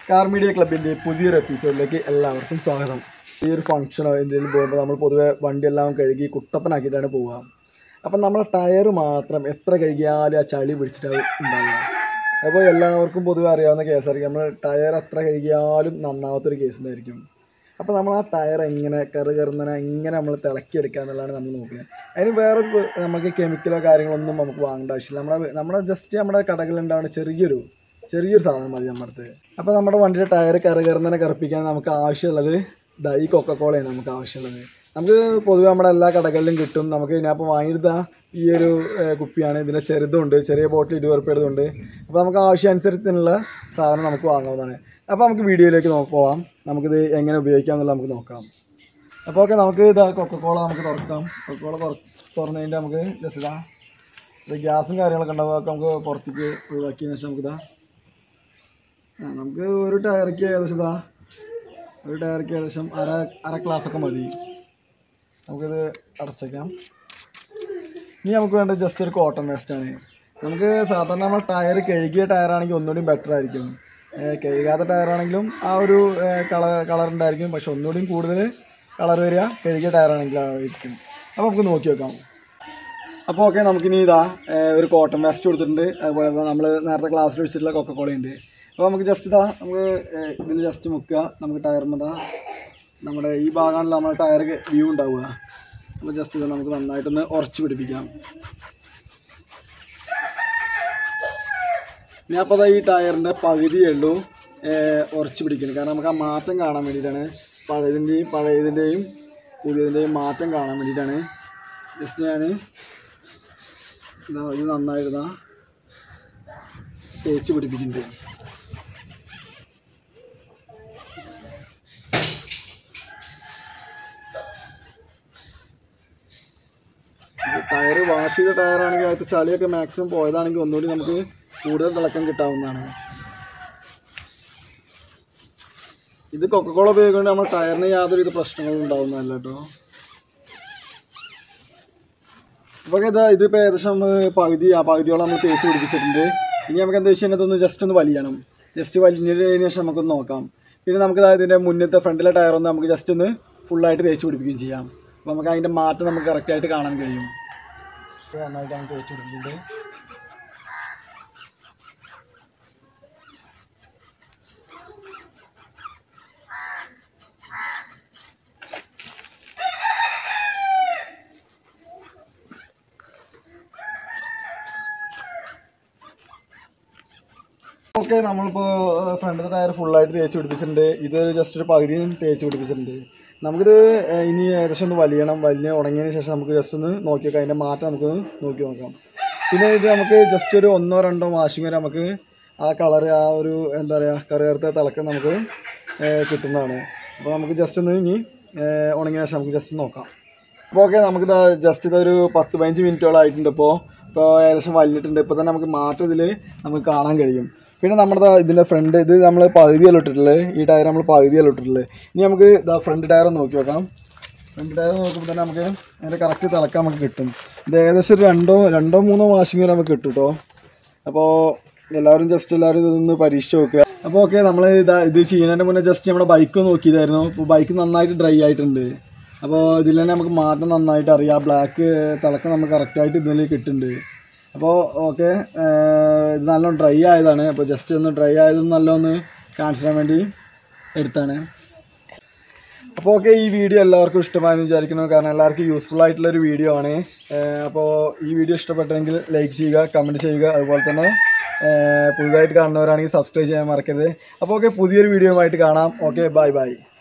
car media ക്ലബിൻ്റെ പുതിയൊരു എപ്പിസോഡിലേക്ക് എല്ലാവർക്കും സ്വാഗതം ഈ ഒരു ഫംഗ്ഷനോ എന്തെങ്കിലും പോകുമ്പോൾ നമ്മൾ പൊതുവെ വണ്ടിയെല്ലാം കഴുകി കുട്ടപ്പനാക്കിയിട്ടാണ് പോവുക അപ്പം നമ്മളെ ടയർ മാത്രം എത്ര കഴുകിയാലും ആ ചളി പിടിച്ചിട്ടാണ് ഉണ്ടാവുക അപ്പോൾ എല്ലാവർക്കും പൊതുവെ അറിയാവുന്ന കേസായിരിക്കും നമ്മൾ ടയർ എത്ര കഴുകിയാലും നന്നാവാത്തൊരു കേസ് ഉണ്ടായിരിക്കും അപ്പോൾ നമ്മൾ ആ ടയർ എങ്ങനെ കറ് കറുന്നനെ എങ്ങനെ നമ്മൾ തിളക്കിയെടുക്കുക എന്നുള്ളതാണ് നമ്മൾ നോക്കുന്നത് അതിന് വേറൊരു പ- നമുക്ക് കെമിക്കലോ കാര്യങ്ങളൊന്നും നമുക്ക് വാങ്ങേണ്ട ആവശ്യമില്ല നമ്മളെ നമ്മുടെ ജസ്റ്റ് നമ്മുടെ കടകളിലുണ്ടാവുന്ന ചെറിയൊരു ചെറിയൊരു സാധനം മതി നമ്മുടെ അടുത്ത് അപ്പോൾ നമ്മുടെ വണ്ടിയുടെ ടയർ കറ് കറുന്നനെ കറുപ്പിക്കാൻ നമുക്ക് ആവശ്യമുള്ളത് ദാ ഈ കൊക്കക്കോളയാണ് നമുക്ക് ആവശ്യമുള്ളത് നമുക്ക് പൊതുവെ നമ്മുടെ എല്ലാ കടകളിലും കിട്ടും നമുക്ക് ഇതിനപ്പോൾ വാങ്ങിയെടുത്ത ഈ ഒരു ഏഹ്, കുപ്പിയാണ് ഇതിൻ്റെ ചെറുതുണ്ട് ചെറിയ ബോട്ടിൽ ഇരുപത് റുപ്യതുണ്ട് അപ്പോൾ നമുക്ക് ആവശ്യാനുസരിച്ചുള്ള സാധനം നമുക്ക് വാങ്ങാവുന്നതാണ് അപ്പോൾ നമുക്ക് വീഡിയോയിലേക്ക് നോ പോവാം നമുക്കിത് എങ്ങനെ ഉപയോഗിക്കാം എന്നുള്ളത് നമുക്ക് നോക്കാം അപ്പോൾ ഓക്കെ നമുക്ക് ഇതാ കൊക്കക്കോള നമുക്ക് തുറക്കാം കൊക്കക്കോള തുറ തുറന്നതിൻ്റെ നമുക്ക് ജസ്റ്റ് ഇതാ ഇത് ഗ്യാസും കാര്യങ്ങളൊക്കെ ഉണ്ടാവും അതൊക്കെ നമുക്ക് പുറത്തേക്ക് ഒഴിവാക്കിയതിന് ശേഷം നമുക്കിതാ ആ നമുക്ക് ഒരു ടയർക്ക് ഏകദേശം ഇതാ ഒരു ടയർക്ക് ഏകദേശം അര അര ഗ്ലാസ്സൊക്കെ മതി നമുക്കിത് അടച്ചേക്കാം ഇനി നമുക്ക് വേണ്ടത് ജസ്റ്റ് ഒരു കോട്ടൺ വേസ്റ്റാണ് നമുക്ക് സാധാരണ നമ്മൾ ടയർ കഴുകിയ ടയറാണെങ്കിൽ ഒന്നുകൂടി ബെറ്റർ ആയിരിക്കും ഏഹ് കഴുകാത്ത ടയറാണെങ്കിലും ആ ഒരു കളർ കളർ ഉണ്ടായിരിക്കും പക്ഷെ ഒന്നുകൂടി കൂടുതൽ കളർ വരിക കഴുകിയ ടയറാണെങ്കിലായിരിക്കും അപ്പോൾ നമുക്ക് നോക്കി വെക്കാം അപ്പോൾ ഓക്കെ നമുക്കിനി ഇതാ ഏഹ് ഒരു കോട്ടൺ വേസ്റ്റ് കൊടുത്തിട്ടുണ്ട് അതുപോലെ തന്നെ നമ്മൾ നേരത്തെ ക്ലാസ്സിൽ വെച്ചിട്ടുള്ള കൊക്കക്കോള ഉണ്ട് അപ്പോൾ നമുക്ക് ജസ്റ്റ് ഇതാ നമുക്ക് ഏഹ് ഇതിൽ ജസ്റ്റ് മുക്കുക നമുക്ക് ടയറിന് ഇതാ നമ്മുടെ ഈ ഭാഗമാണല്ലോ നമ്മുടെ ടയർ വ്യൂ ഉണ്ടാവുക അപ്പോൾ ജസ്റ്റ് ഇത് നമുക്ക് നന്നായിട്ടൊന്ന് ഉറച്ച് പിടിപ്പിക്കാം ഞാൻ അപ്പോൾ ഈ ടയറിൻ്റെ പകുതിയേ ഉള്ളൂ ഏഹ്, ഉറച്ച് പിടിക്കുന്നത് കാരണം നമുക്ക് ആ മാറ്റം കാണാൻ വേണ്ടിയിട്ടാണ് പഴയതിൻ്റെയും പഴയതിൻ്റെയും പുതിയതിൻ്റെയും മാറ്റം കാണാൻ വേണ്ടിയിട്ടാണ് ജസ്റ്റ് ഞാൻ ഇതാ ഇത് നന്നായിരുന്ന തേച്ച് പിടിപ്പിക്കുന്നുണ്ട് ടയർ വാഷ് ചെയ്ത ടയറാണെങ്കിൽ അതിനകത്ത് ചളിയൊക്കെ മാക്സിമം പോയതാണെങ്കിൽ ഒന്നുകൂടി നമുക്ക് കൂടുതൽ തിളക്കം കിട്ടാവുന്നതാണ് ഇത് കൊക്കക്കോള ഉപയോഗിച്ചുകൊണ്ട് നമ്മൾ ടയറിന് യാതൊരുവിധ പ്രശ്നങ്ങളും ഉണ്ടാവുന്നതല്ല കേട്ടോ അപ്പോൾ ഇതാ ഇതിപ്പോൾ ഏകദേശം ഏഹ്, പകുതി ആ പകുതിയോളം നമ്മൾ തേച്ച് പിടിപ്പിച്ചിട്ടുണ്ട് ഇനി നമുക്ക് എന്താ വെച്ചാൽ ഇതൊന്ന് ജസ്റ്റ് ഒന്ന് വലിയണം ജസ്റ്റ് വലിഞ്ഞതിന് ശേഷം നമുക്കൊന്ന് നോക്കാം പിന്നെ നമുക്ക് ദാ ഇതിൻ്റെ മുന്നത്തെ ഫ്രണ്ടിലെ ടയറൊന്ന് നമുക്ക് ജസ്റ്റ് ഒന്ന് ഫുള്ളായിട്ട് തേച്ച് പിടിപ്പിക്കുകയും ചെയ്യാം അപ്പോൾ നമുക്ക് അതിൻ്റെ മാറ്റം നമുക്ക് കറക്റ്റായിട്ട് കാണാൻ കഴിയും ഇത് നന്നായിട്ട് നമുക്ക് തേച്ച് പിടിപ്പിച്ചിട്ടുണ്ട് ഓക്കെ നമ്മളിപ്പോൾ ഫ്രണ്ടിലത്തെ ടയർ ഫുള്ളായിട്ട് തേച്ച് പിടിപ്പിച്ചിട്ടുണ്ട് ഇത് ജസ്റ്റ് ഒരു പകുതിയും തേച്ച് പിടിപ്പിച്ചിട്ടുണ്ട് നമുക്കിത് ഏഹ്, ഇനി ഏകദേശം ഒന്ന് വലിയണം വലിയ ഉണങ്ങിയതിന് ശേഷം നമുക്ക് ജസ്റ്റ് ഒന്ന് നോക്കി നോക്കാം അതിൻ്റെ മാറ്റം നമുക്ക് നോക്കി നോക്കാം പിന്നെ ഇത് നമുക്ക് ജസ്റ്റ് ഒരു ഒന്നോ രണ്ടോ വാഷിംഗ് വരെ നമുക്ക് ആ കളർ ആ ഒരു എന്താ പറയുക കറിയേർത്ത തിളക്കം നമുക്ക് ഏഹ്, കിട്ടുന്നതാണ് അപ്പോൾ നമുക്ക് ജസ്റ്റ് ഒന്ന് ഇനി ഏഹ്, ഉണങ്ങിയ ശേഷം നമുക്ക് ജസ്റ്റ് നോക്കാം അപ്പോൾ ഓക്കെ നമുക്ക് ജസ്റ്റ് ഇതൊരു പത്ത് പതിനഞ്ച് മിനിറ്റോളം ആയിട്ടുണ്ട് ഇപ്പോൾ ഇപ്പോൾ ഏകദേശം വലിയിട്ടുണ്ട് ഇപ്പോൾ തന്നെ നമുക്ക് മാറ്റം ഇതിൽ നമുക്ക് കാണാൻ കഴിയും പിന്നെ നമ്മുടെ ദാ ഇതിൻ്റെ ഫ്രണ്ട് ഇത് നമ്മൾ പകുതിയല്ല ഇട്ടിട്ടുള്ളത് ഈ ടയർ നമ്മൾ പകുതിയല്ല ഇട്ടിട്ടുള്ളത് ഇനി നമുക്ക് ഇതാ ഫ്രണ്ട് ടയർ ഒന്ന് നോക്കി നോക്കാം ഫ്രണ്ട് ടയർ നോക്കുമ്പോൾ തന്നെ നമുക്ക് അതിൻ്റെ കറക്റ്റ് തിളക്കം നമുക്ക് കിട്ടും ഇത് ഏകദേശം ഒരു രണ്ടോ രണ്ടോ മൂന്നോ വാഷിംഗ് വരെ നമുക്ക് കിട്ടും കേട്ടോ അപ്പോൾ എല്ലാവരും ജസ്റ്റ് എല്ലാവരും ഇതൊന്ന് പരീക്ഷിച്ച് നോക്കുക അപ്പോൾ ഓക്കെ നമ്മൾ ഇതാ ഇത് ചെയ്യുന്നതിന് മുന്നേ ജസ്റ്റ് നമ്മുടെ ബൈക്ക് നോക്കിയതായിരുന്നു അപ്പോൾ ബൈക്ക് നന്നായിട്ട് ഡ്രൈ ആയിട്ടുണ്ട് അപ്പോൾ ഇതിൽ തന്നെ നമുക്ക് മാറ്റം നന്നായിട്ട് അറിയാം ബ്ലാക്ക് തിളക്കം നമുക്ക് കറക്റ്റായിട്ട് ഇതിൽ കിട്ടുന്നുണ്ട് അപ്പോൾ ഓക്കെ ഇത് നല്ലോണം ഡ്രൈ ആയതാണ് അപ്പോൾ ജസ്റ്റ് ഒന്ന് ഡ്രൈ ആയതൊന്ന് നല്ലോന്ന് കാണിച്ചു തരാൻ വേണ്ടി എടുത്താണ് അപ്പോൾ ഓക്കെ ഈ വീഡിയോ എല്ലാവർക്കും ഇഷ്ടമായെന്ന് വിചാരിക്കുന്നു കാരണം എല്ലാവർക്കും യൂസ്ഫുൾ ആയിട്ടുള്ള ഒരു വീഡിയോ ആണ് ഏഹ് അപ്പോൾ ഈ വീഡിയോ ഇഷ്ടപ്പെട്ടെങ്കിൽ ലൈക്ക് ചെയ്യുക കമൻറ്റ് ചെയ്യുക അതുപോലെ തന്നെ ഏഹ് പുതുതായിട്ട് കാണുന്നവരാണെങ്കിൽ സബ്സ്ക്രൈബ് ചെയ്യാൻ മറക്കരുത് അപ്പോൾ ഓക്കെ പുതിയൊരു വീഡിയോ ആയിട്ട് കാണാം ഓക്കെ ബൈ ബൈ